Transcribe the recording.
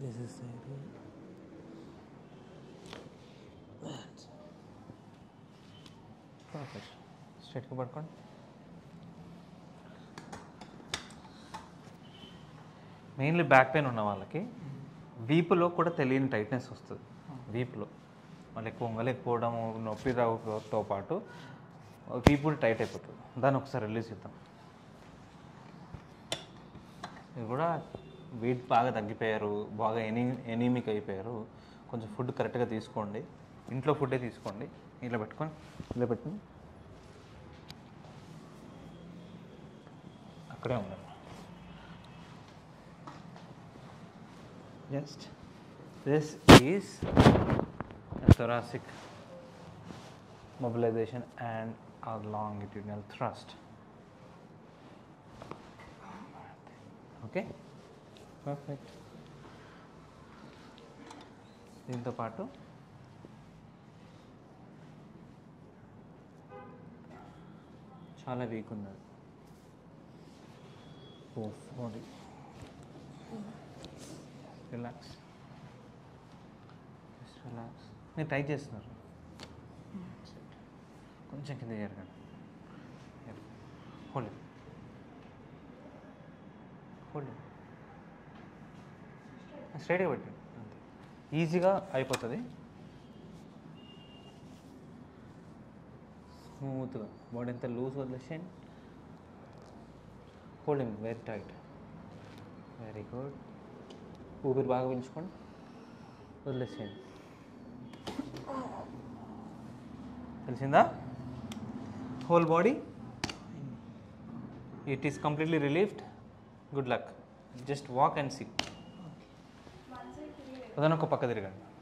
This is perfect స్ట్రైట్గా పడుకోండి mainly back pain ఉన్న వాళ్ళకి వీపులో కూడా తెలియని టైట్నెస్ వస్తుంది వీపులో మళ్ళీ ఎక్కువ వంగలేకపోవడం నొప్పి రావడంతో పాటు వీపు కూడా టైట్ అయిపోతుంది దాన్ని ఒకసారి రిలీజ్ ఇద్దాం ఇది కూడా వెయిట్ బాగా తగ్గిపోయారు బాగా ఎనీ ఎనీమిక్ అయిపోయారు కొంచెం ఫుడ్ కరెక్ట్గా తీసుకోండి ఇంట్లో ఫుడ్డే తీసుకోండి ఇలా పెట్టుకొని ఇలా పెట్టుకొని అక్కడే ఉండండి just this is thoracic mobilization and a longitudinal thrust. Okay perfect దీంతో పాటు చాలా వీక్ ఉన్నది ఓ బాడీ రిలాక్స్ జస్ట్ రిలాక్స్ మీరు ట్రై చేస్తున్నారు కొంచెం కింద జరగండి హోల్డ్ హోల్డ్ స్ట్రైట్గా పెట్టండి అంతే ఈజీగా అయిపోతుంది స్మూత్గా బాడీ ఎంత లూజ్ వదిలేసేయండి holding very tight very good ఊపిరి బాగా పీల్చుకోండి వదిలేసేయండి తెలిసిందా whole body it is completely relieved good luck just walk and see అదనొక పక్క తిరగండి